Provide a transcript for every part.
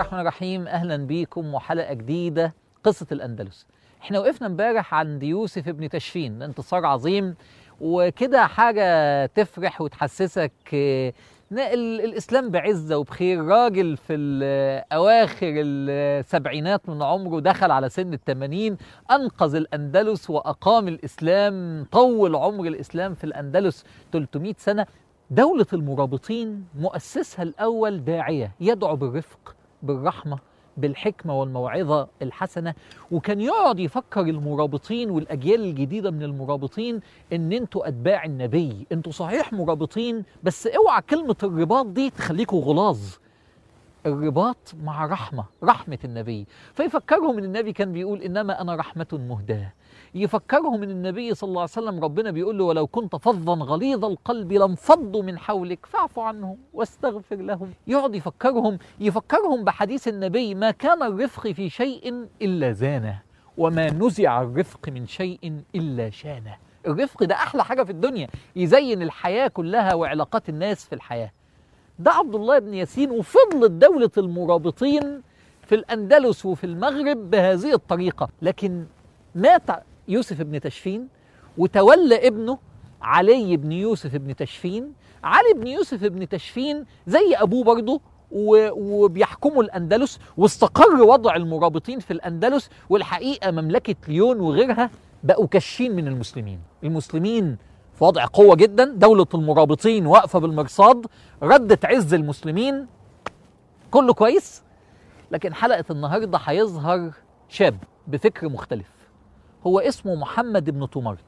الرحمن الرحيم اهلا بيكم وحلقه جديده قصه الاندلس احنا وقفنا امبارح عند يوسف ابن تشفين انتصار عظيم وكده حاجه تفرح وتحسسك آه، إن ال- الاسلام بعزه وبخير راجل في ال- اواخر السبعينات من عمره دخل على سن الثمانين انقذ الاندلس واقام الاسلام طول عمر الاسلام في الاندلس 300 سنه دولة المرابطين مؤسسها الأول داعية يدعو بالرفق بالرحمة بالحكمة والموعظة الحسنة وكان يقعد يفكر المرابطين والأجيال الجديدة من المرابطين إن أنتوا أتباع النبي أنتوا صحيح مرابطين بس اوعى كلمة الرباط دي تخليكوا غلاظ الرباط مع رحمة رحمة النبي فيفكرهم ان النبي كان بيقول انما انا رحمة مهداة يفكرهم ان النبي صلى الله عليه وسلم ربنا بيقول له ولو كنت فظا غليظ القلب لانفضوا من حولك فاعف عنهم واستغفر لهم يقعد يفكرهم يفكرهم بحديث النبي ما كان الرفق في شيء الا زانه وما نزع الرفق من شيء الا شانه الرفق ده احلى حاجه في الدنيا يزين الحياه كلها وعلاقات الناس في الحياه ده عبد الله بن ياسين وفضلت دولة المرابطين في الأندلس وفي المغرب بهذه الطريقة لكن مات يوسف بن تشفين وتولى ابنه علي بن يوسف بن تشفين علي بن يوسف بن تشفين زي أبوه برضه و- وبيحكموا الأندلس واستقر وضع المرابطين في الأندلس والحقيقة مملكة ليون وغيرها بقوا كشين من المسلمين المسلمين في وضع قوة جدا دولة المرابطين واقفة بالمرصاد ردت عز المسلمين كله كويس لكن حلقة النهاردة هيظهر شاب بفكر مختلف هو اسمه محمد بن طمرت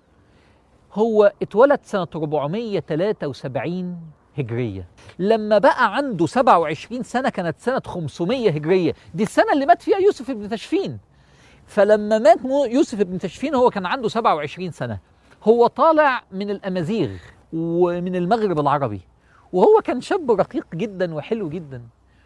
هو اتولد سنة 473 هجرية لما بقى عنده 27 سنة كانت سنة 500 هجرية دي السنة اللي مات فيها يوسف بن تشفين فلما مات مو- يوسف بن تشفين هو كان عنده 27 سنة هو طالع من الأمازيغ ومن المغرب العربي وهو كان شاب رقيق جدا وحلو جدا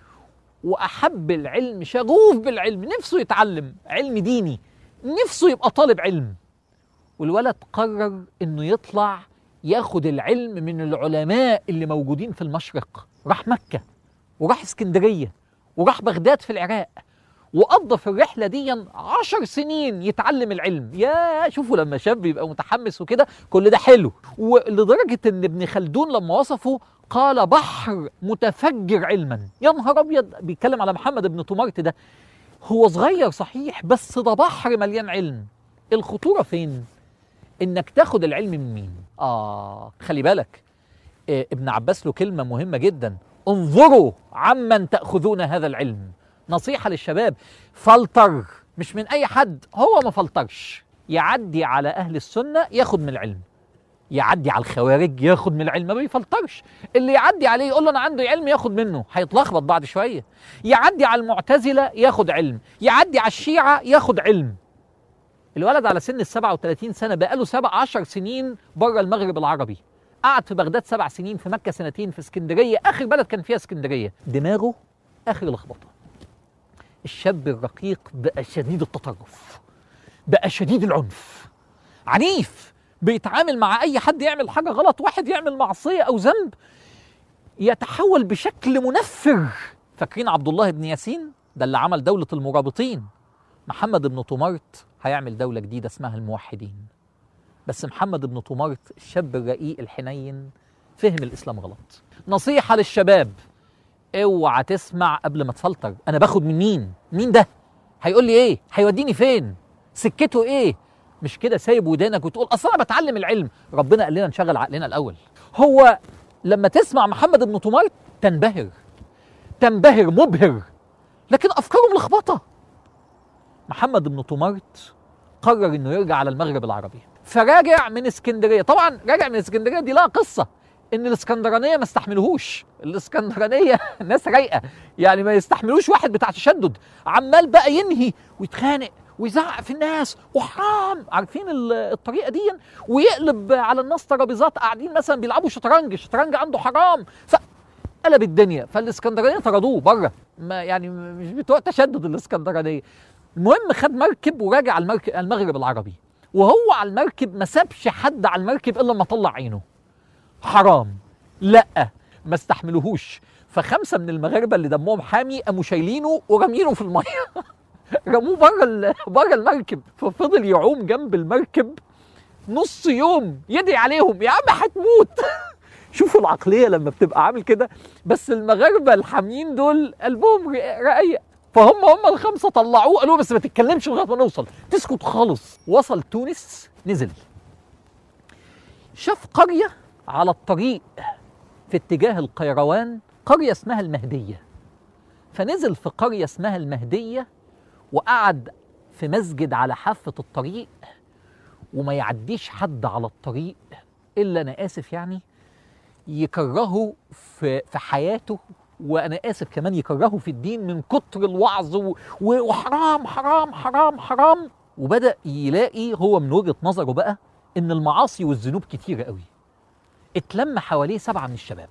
وأحب العلم شغوف بالعلم نفسه يتعلم علم ديني نفسه يبقى طالب علم والولد قرر انه يطلع ياخد العلم من العلماء اللي موجودين في المشرق راح مكة وراح اسكندرية وراح بغداد في العراق وقضى في الرحلة دي عشر سنين يتعلم العلم يا شوفوا لما شاب يبقى متحمس وكده كل ده حلو ولدرجة ان ابن خلدون لما وصفه قال بحر متفجر علما يا نهار ابيض بيتكلم على محمد بن طمرت ده هو صغير صحيح بس ده بحر مليان علم الخطورة فين انك تاخد العلم من مين اه خلي بالك إيه ابن عباس له كلمة مهمة جدا انظروا عمن تأخذون هذا العلم نصيحة للشباب فلتر مش من أي حد هو ما فلترش يعدي على أهل السنة ياخد من العلم يعدي على الخوارج ياخد من العلم ما بيفلترش اللي يعدي عليه يقول له انا عندي علم ياخد منه هيتلخبط بعد شويه يعدي على المعتزله ياخد علم يعدي على الشيعه ياخد علم الولد على سن ال 37 سنه بقاله سبع عشر سنين بره المغرب العربي قعد في بغداد سبع سنين في مكه سنتين في اسكندريه اخر بلد كان فيها اسكندريه دماغه اخر لخبطه الشاب الرقيق بقى شديد التطرف بقى شديد العنف عنيف بيتعامل مع اي حد يعمل حاجه غلط واحد يعمل معصيه او ذنب يتحول بشكل منفر فاكرين عبد الله بن ياسين ده اللي عمل دوله المرابطين محمد بن طمرت هيعمل دوله جديده اسمها الموحدين بس محمد بن طمرت الشاب الرقيق الحنين فهم الاسلام غلط نصيحه للشباب اوعى تسمع قبل ما تفلتر انا باخد من مين مين ده هيقول لي ايه هيوديني فين سكته ايه مش كده سايب ودانك وتقول اصل انا بتعلم العلم ربنا قال لنا نشغل عقلنا الاول هو لما تسمع محمد بن طمرت تنبهر تنبهر مبهر لكن افكاره ملخبطه محمد بن طمرت قرر انه يرجع على المغرب العربي فراجع من اسكندريه طبعا راجع من اسكندريه دي لها قصه ان الاسكندرانيه ما استحملوهوش الاسكندرانيه ناس رايقه يعني ما يستحملوش واحد بتاع تشدد عمال بقى ينهي ويتخانق ويزعق في الناس وحرام عارفين ال- الطريقه دي ويقلب على الناس ترابيزات قاعدين مثلا بيلعبوا شطرنج الشطرنج عنده حرام فقلب الدنيا فالاسكندرانيه طردوه بره ما يعني مش بتوع تشدد الاسكندرانيه المهم خد مركب وراجع على المركب المغرب العربي وهو على المركب ما سابش حد على المركب الا لما طلع عينه حرام لا ما استحملوهوش فخمسه من المغاربه اللي دمهم حامي قاموا شايلينه ورامينه في الميه رموه بره ال- بره المركب ففضل يعوم جنب المركب نص يوم يدعي عليهم يا عم هتموت شوفوا العقليه لما بتبقى عامل كده بس المغاربه الحاميين دول قلبهم ر- رقيق فهم هم الخمسه طلعوه قالوا بس ما تتكلمش لغايه ما نوصل تسكت خالص وصل تونس نزل شاف قريه على الطريق في اتجاه القيروان قريه اسمها المهديه فنزل في قريه اسمها المهديه وقعد في مسجد على حافه الطريق وما يعديش حد على الطريق الا انا اسف يعني يكرهه في في حياته وانا اسف كمان يكرهه في الدين من كتر الوعظ و- و- وحرام حرام حرام حرام وبدا يلاقي هو من وجهه نظره بقى ان المعاصي والذنوب كتيره قوي اتلم حواليه سبعه من الشباب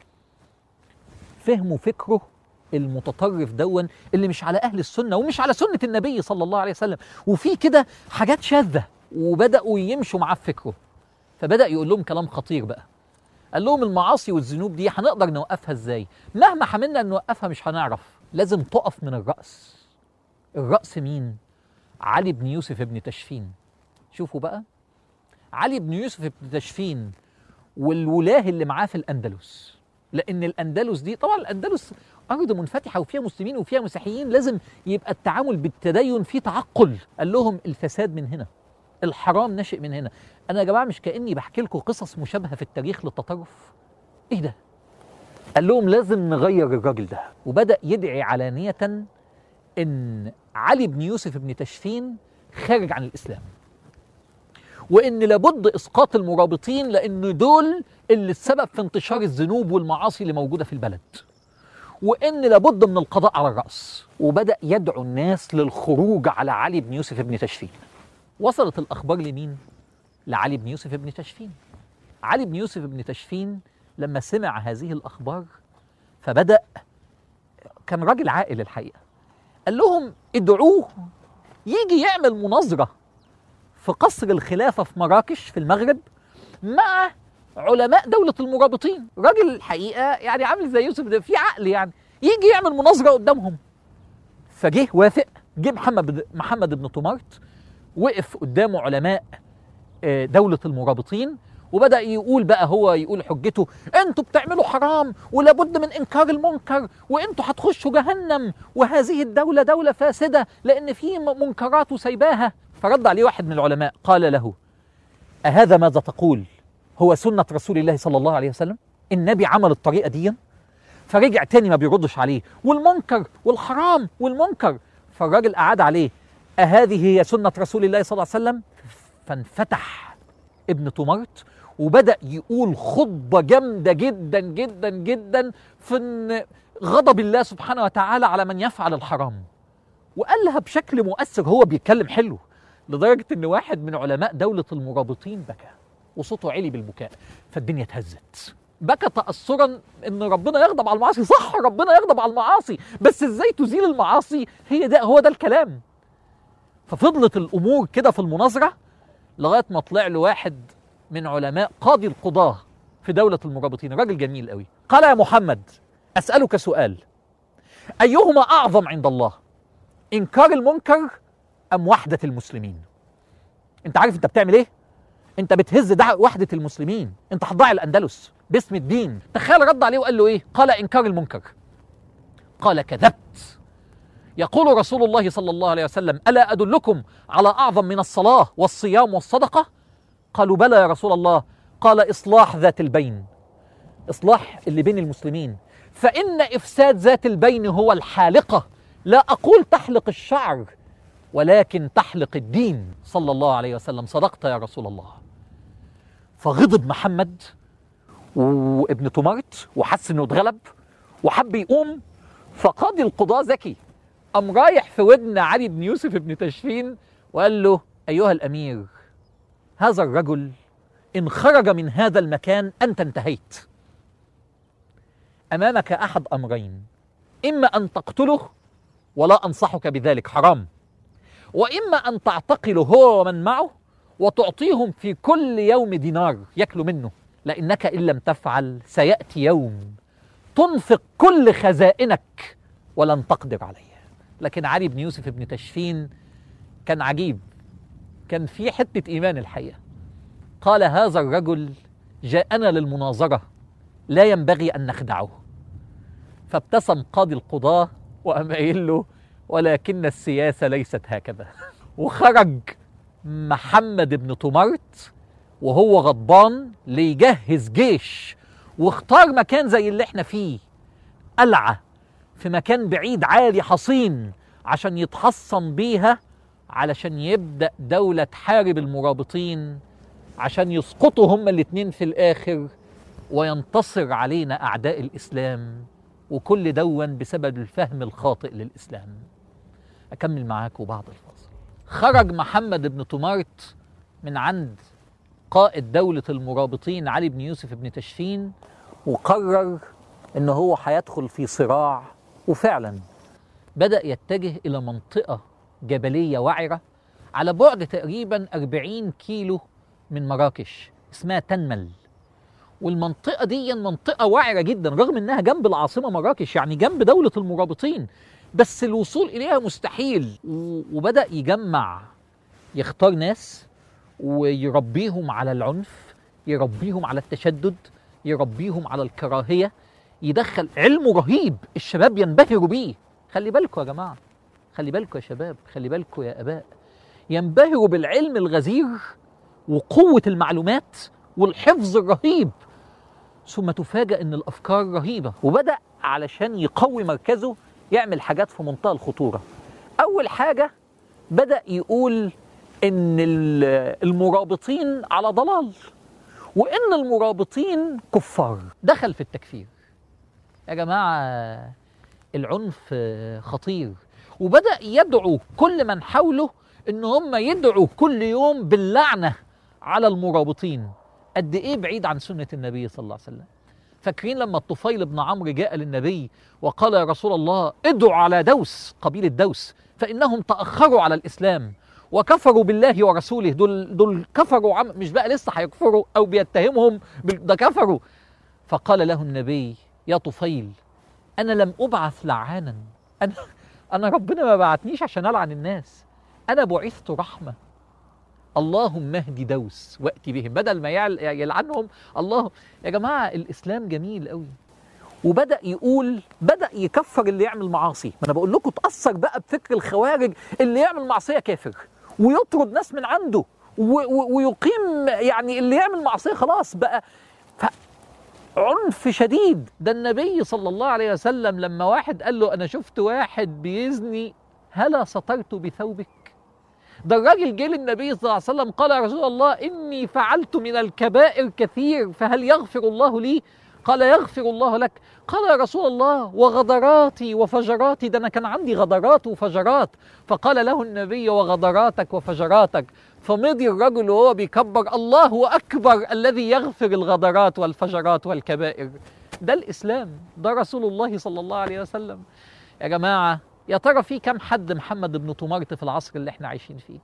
فهموا فكره المتطرف دون اللي مش على اهل السنه ومش على سنه النبي صلى الله عليه وسلم وفي كده حاجات شاذه وبداوا يمشوا معاه في فكره فبدا يقول لهم كلام خطير بقى قال لهم المعاصي والذنوب دي هنقدر نوقفها ازاي مهما حملنا ان نوقفها مش هنعرف لازم تقف من الراس الراس مين علي بن يوسف بن تشفين شوفوا بقى علي بن يوسف بن تشفين والولاه اللي معاه في الاندلس لان الاندلس دي طبعا الاندلس ارض منفتحه وفيها مسلمين وفيها مسيحيين لازم يبقى التعامل بالتدين فيه تعقل قال لهم الفساد من هنا الحرام ناشئ من هنا انا يا جماعه مش كاني بحكي لكم قصص مشابهه في التاريخ للتطرف ايه ده قال لهم لازم نغير الراجل ده وبدا يدعي علانيه ان علي بن يوسف بن تشفين خارج عن الاسلام وان لابد اسقاط المرابطين لان دول اللي السبب في انتشار الذنوب والمعاصي اللي موجوده في البلد وان لابد من القضاء على الراس وبدا يدعو الناس للخروج على علي بن يوسف بن تشفين وصلت الاخبار لمين لعلي بن يوسف بن تشفين علي بن يوسف بن تشفين لما سمع هذه الاخبار فبدا كان راجل عاقل الحقيقه قال لهم ادعوه يجي يعمل مناظره في قصر الخلافه في مراكش في المغرب مع علماء دولة المرابطين راجل الحقيقة يعني عامل زي يوسف ده في عقل يعني يجي يعمل مناظرة قدامهم فجه وافق جه محمد محمد بن طمارت وقف قدامه علماء آه، دولة المرابطين وبدأ يقول بقى هو يقول حجته انتوا بتعملوا حرام ولابد من انكار المنكر وانتوا هتخشوا جهنم وهذه الدولة دولة فاسدة لان في م- منكرات وسيباها فرد عليه واحد من العلماء قال له أهذا ماذا تقول هو سنة رسول الله صلى الله عليه وسلم النبي عمل الطريقة دي فرجع تاني ما بيردش عليه والمنكر والحرام والمنكر فالراجل أعاد عليه أهذه هي سنة رسول الله صلى الله عليه وسلم فانفتح ابن طمرت وبدأ يقول خطبة جامدة جدا جدا جدا في إن غضب الله سبحانه وتعالى على من يفعل الحرام وقالها بشكل مؤثر هو بيتكلم حلو لدرجة إن واحد من علماء دولة المرابطين بكى وصوته عالي بالبكاء فالدنيا اتهزت بكى تأثرا إن ربنا يغضب على المعاصي صح ربنا يغضب على المعاصي بس إزاي تزيل المعاصي هي ده هو ده الكلام ففضلت الأمور كده في المناظرة لغاية ما طلع له واحد من علماء قاضي القضاة في دولة المرابطين راجل جميل قوي قال يا محمد أسألك سؤال أيهما أعظم عند الله إنكار المنكر أم وحدة المسلمين أنت عارف أنت بتعمل إيه أنت بتهز دع وحدة المسلمين أنت هتضيع الأندلس باسم الدين تخيل رد عليه وقال له إيه قال إنكار المنكر قال كذبت يقول رسول الله صلى الله عليه وسلم ألا أدلكم على أعظم من الصلاة والصيام والصدقة قالوا بلى يا رسول الله قال إصلاح ذات البين إصلاح اللي بين المسلمين فإن إفساد ذات البين هو الحالقة لا أقول تحلق الشعر ولكن تحلق الدين صلى الله عليه وسلم صدقت يا رسول الله فغضب محمد وابن تمرت وحس انه اتغلب وحب يقوم فقاضي القضاة ذكي قام رايح في ودن علي بن يوسف بن تشفين وقال له ايها الامير هذا الرجل ان خرج من هذا المكان انت انتهيت امامك احد امرين اما ان تقتله ولا انصحك بذلك حرام واما ان تعتقله هو ومن معه وتعطيهم في كل يوم دينار ياكلوا منه لانك ان لم تفعل سياتي يوم تنفق كل خزائنك ولن تقدر عليه لكن علي بن يوسف بن تشفين كان عجيب كان في حتة إيمان الحقيقة قال هذا الرجل جاءنا للمناظرة لا ينبغي أن نخدعه فابتسم قاضي القضاة وقام قايل له ولكن السياسة ليست هكذا وخرج محمد بن طمرت وهو غضبان ليجهز جيش واختار مكان زي اللي احنا فيه قلعة في مكان بعيد عالي حصين عشان يتحصن بيها علشان يبدأ دولة تحارب المرابطين عشان يسقطوا هما الاتنين في الآخر وينتصر علينا أعداء الإسلام وكل دون بسبب الفهم الخاطئ للإسلام أكمل معاكم بعد الفاصل خرج محمد بن طمارت من عند قائد دولة المرابطين علي بن يوسف بن تشفين وقرر ان هو هيدخل في صراع وفعلا بدأ يتجه إلى منطقة جبلية وعرة على بعد تقريبا 40 كيلو من مراكش اسمها تنمل والمنطقة دي منطقة وعرة جدا رغم انها جنب العاصمة مراكش يعني جنب دولة المرابطين بس الوصول إليها مستحيل و- وبدأ يجمع يختار ناس ويربيهم على العنف يربيهم على التشدد يربيهم على الكراهية يدخل علمه رهيب الشباب ينبهروا بيه خلي بالكم يا جماعة خلي بالكم يا شباب خلي بالكم يا آباء ينبهروا بالعلم الغزير وقوة المعلومات والحفظ الرهيب ثم تفاجأ ان الافكار رهيبة وبدأ علشان يقوي مركزه يعمل حاجات في منتهى الخطورة اول حاجة بدأ يقول ان ال- المرابطين على ضلال وان المرابطين كفار دخل في التكفير يا جماعة العنف خطير وبدأ يدعو كل من حوله ان هم يدعوا كل يوم باللعنة على المرابطين قد ايه بعيد عن سنة النبي صلى الله عليه وسلم فاكرين لما الطفيل بن عمرو جاء للنبي وقال يا رسول الله ادعوا على دوس قبيلة دوس فإنهم تأخروا على الإسلام وكفروا بالله ورسوله دول دول كفروا عم مش بقى لسه هيكفروا أو بيتهمهم بال- ده كفروا فقال له النبي يا طفيل أنا لم أبعث لعانا أنا أنا ربنا ما بعتنيش عشان ألعن الناس أنا بعثت رحمة اللهم اهدي دوس واتي بهم بدل ما يعل- يلعنهم الله يا جماعه الاسلام جميل قوي وبدا يقول بدا يكفر اللي يعمل معاصي ما انا بقول لكم تاثر بقى بفكر الخوارج اللي يعمل معصيه كافر ويطرد ناس من عنده و- و- ويقيم يعني اللي يعمل معصيه خلاص بقى ف عنف شديد ده النبي صلى الله عليه وسلم لما واحد قال له انا شفت واحد بيزني هلا سترت بثوبك ده الراجل جه للنبي صلى الله عليه وسلم قال يا رسول الله اني فعلت من الكبائر كثير فهل يغفر الله لي؟ قال يغفر الله لك قال يا رسول الله وغدراتي وفجراتي ده انا كان عندي غدرات وفجرات فقال له النبي وغدراتك وفجراتك فمضي الرجل وهو بيكبر الله اكبر الذي يغفر الغدرات والفجرات والكبائر ده الاسلام ده رسول الله صلى الله عليه وسلم يا جماعه يا ترى في كم حد محمد بن طمارت في العصر اللي احنا عايشين فيه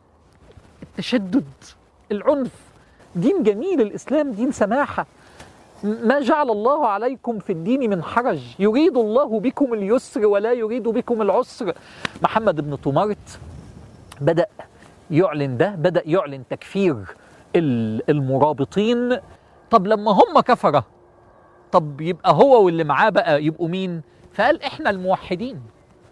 التشدد العنف دين جميل الاسلام دين سماحه ما جعل الله عليكم في الدين من حرج يريد الله بكم اليسر ولا يريد بكم العسر محمد بن طمارت بدأ يعلن ده بدأ يعلن تكفير ال- المرابطين طب لما هم كفرة طب يبقى هو واللي معاه بقى يبقوا مين فقال احنا الموحدين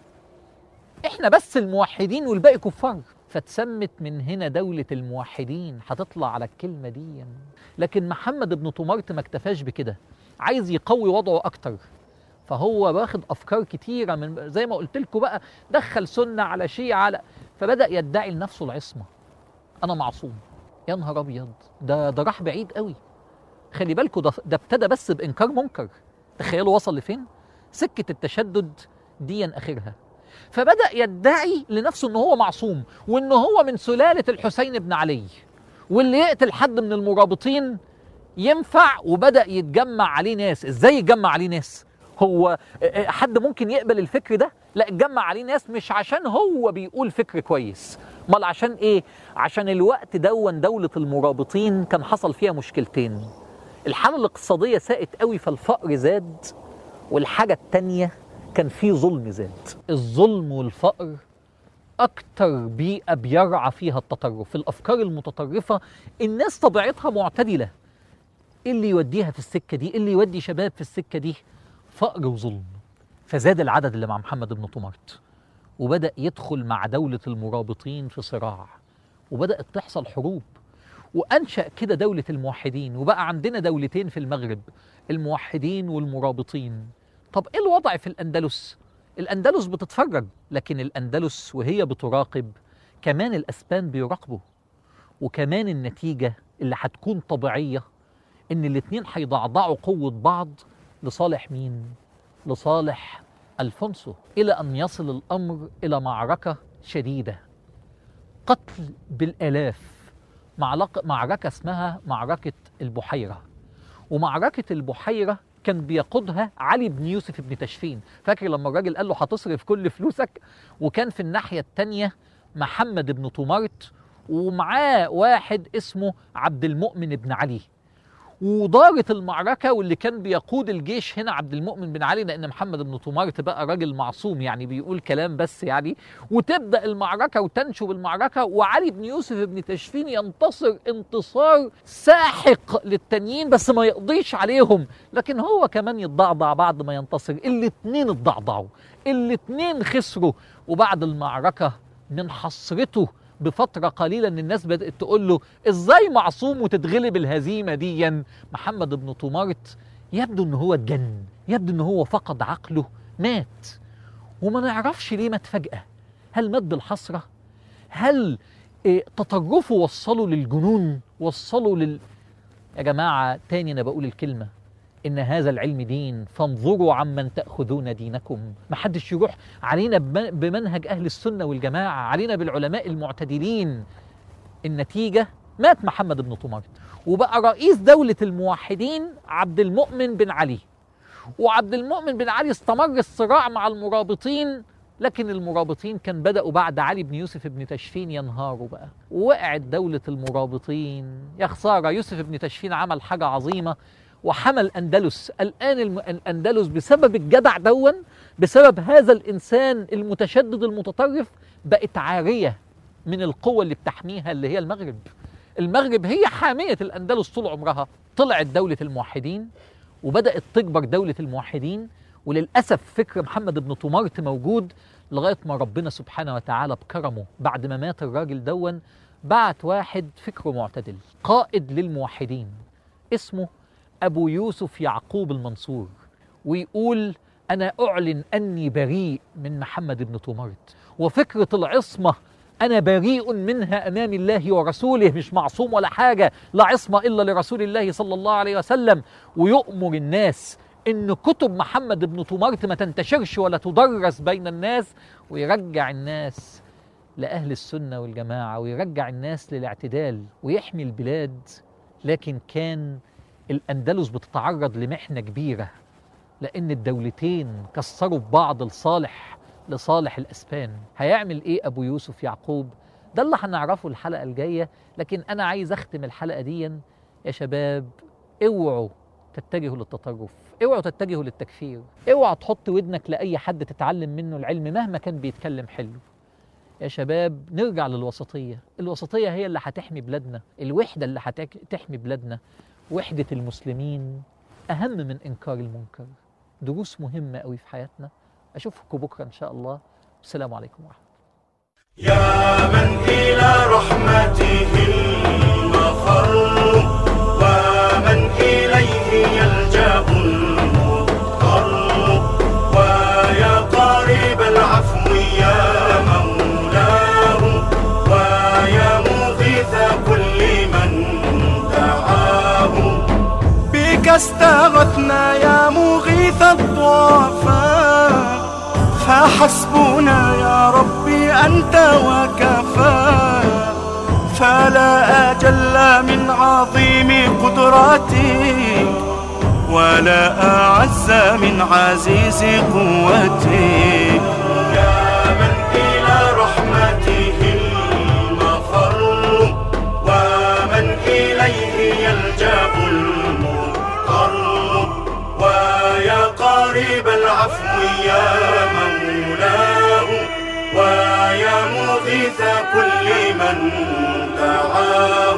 احنا بس الموحدين والباقي كفار فتسمت من هنا دولة الموحدين هتطلع على الكلمة دي لكن محمد بن طمارت ما اكتفاش بكده عايز يقوي وضعه أكتر فهو واخد أفكار كتيرة من زي ما قلت لكم بقى دخل سنة على شيعة على فبدأ يدعي لنفسه العصمة أنا معصوم يا نهار أبيض ده ده راح بعيد قوي خلي بالكم ده ده ابتدى بس بإنكار منكر تخيلوا وصل لفين سكة التشدد ديا آخرها فبدأ يدعي لنفسه ان هو معصوم وان هو من سلالة الحسين بن علي واللي يقتل حد من المرابطين ينفع وبدأ يتجمع عليه ناس ازاي يتجمع عليه ناس هو حد ممكن يقبل الفكر ده لا اتجمع عليه ناس مش عشان هو بيقول فكر كويس امال عشان ايه عشان الوقت دون دولة المرابطين كان حصل فيها مشكلتين الحالة الاقتصادية ساءت قوي فالفقر زاد والحاجة التانية كان في ظلم زاد الظلم والفقر أكتر بيئة بيرعى فيها التطرف الأفكار المتطرفة الناس طبيعتها معتدلة إيه اللي يوديها في السكة دي إيه اللي يودي شباب في السكة دي فقر وظلم فزاد العدد اللي مع محمد بن طمرت وبدأ يدخل مع دولة المرابطين في صراع وبدأت تحصل حروب وأنشأ كده دولة الموحدين وبقى عندنا دولتين في المغرب الموحدين والمرابطين طب إيه الوضع في الأندلس؟ الأندلس بتتفرج لكن الأندلس وهي بتراقب كمان الأسبان بيراقبوا وكمان النتيجة اللي هتكون طبيعية إن الاتنين هيضعضعوا قوة بعض لصالح مين؟ لصالح ألفونسو إلى أن يصل الأمر إلى معركة شديدة قتل بالآلاف معلق- معركة اسمها معركة البحيرة ومعركة البحيرة كان بيقودها علي بن يوسف بن تشفين فاكر لما الراجل قال له هتصرف كل فلوسك وكان في الناحية التانية محمد بن طمرت ومعاه واحد اسمه عبد المؤمن بن علي ودارت المعركة واللي كان بيقود الجيش هنا عبد المؤمن بن علي لأن محمد بن طمارت بقى راجل معصوم يعني بيقول كلام بس يعني وتبدأ المعركة وتنشب المعركة وعلي بن يوسف بن تشفين ينتصر انتصار ساحق للتانيين بس ما يقضيش عليهم لكن هو كمان يتضعضع بعد ما ينتصر الاتنين اتضعضعوا الاتنين خسروا وبعد المعركة من حسرته بفترة قليلة ان الناس بدأت تقول له ازاي معصوم وتتغلب الهزيمة ديا محمد بن طمارت يبدو ان هو اتجن يبدو ان هو فقد عقله مات وما نعرفش ليه مات فجأة هل مات بالحسرة هل إيه تطرفه وصله للجنون وصله لل يا جماعة تاني أنا بقول الكلمة إن هذا العلم دين فانظروا عمن تأخذون دينكم محدش يروح علينا بم- بمنهج أهل السنة والجماعة علينا بالعلماء المعتدلين النتيجة مات محمد بن طمارت وبقى رئيس دولة الموحدين عبد المؤمن بن علي وعبد المؤمن بن علي استمر الصراع مع المرابطين لكن المرابطين كان بدأوا بعد علي بن يوسف بن تشفين ينهاروا بقى وقعت دولة المرابطين يا خسارة يوسف بن تشفين عمل حاجة عظيمة وحمى الأندلس الآن الم- الأندلس بسبب الجدع دون بسبب هذا الإنسان المتشدد المتطرف بقت عارية من القوة اللي بتحميها اللي هي المغرب المغرب هي حامية الأندلس طول عمرها طلعت دولة الموحدين وبدأت تكبر دولة الموحدين وللأسف فكر محمد بن طمارت موجود لغاية ما ربنا سبحانه وتعالى بكرمه بعد ما مات الراجل دون بعت واحد فكره معتدل قائد للموحدين اسمه أبو يوسف يعقوب المنصور ويقول أنا أعلن أني بريء من محمد بن طمارت وفكرة العصمة أنا بريء منها أمام الله ورسوله مش معصوم ولا حاجة لا عصمة إلا لرسول الله صلى الله عليه وسلم ويؤمر الناس إن كتب محمد بن طمارت ما تنتشرش ولا تدرس بين الناس ويرجع الناس لأهل السنة والجماعة ويرجع الناس للاعتدال ويحمي البلاد لكن كان الأندلس بتتعرض لمحنة كبيرة لأن الدولتين كسروا في بعض لصالح لصالح الأسبان هيعمل إيه أبو يوسف يعقوب ده اللي هنعرفه الحلقة الجاية لكن أنا عايز أختم الحلقة دي يا شباب اوعوا تتجهوا للتطرف اوعوا تتجهوا للتكفير اوعوا تحط ودنك لأي حد تتعلم منه العلم مهما كان بيتكلم حلو يا شباب نرجع للوسطية الوسطية هي اللي هتحمي بلادنا الوحدة اللي هتحمي بلادنا وحدة المسلمين أهم من إنكار المنكر دروس مهمة قوي في حياتنا أشوفكم بكرة إن شاء الله والسلام عليكم ورحمة الله يا من إلى رحمته المفر ومن إليه يلجأ المضطر ويا قريب العفو يا مولاه ويا مغيث كل من دعاه بك استغثنا يا مغيث الضعفاء فحسبنا يا ربي أنت وكفى فلا أجل من عظيم قدرتك ولا أعز من عزيز قوتك يا من إلى رحمته المفر ومن إليه يلجأ المضطر ويا قريب من تعالى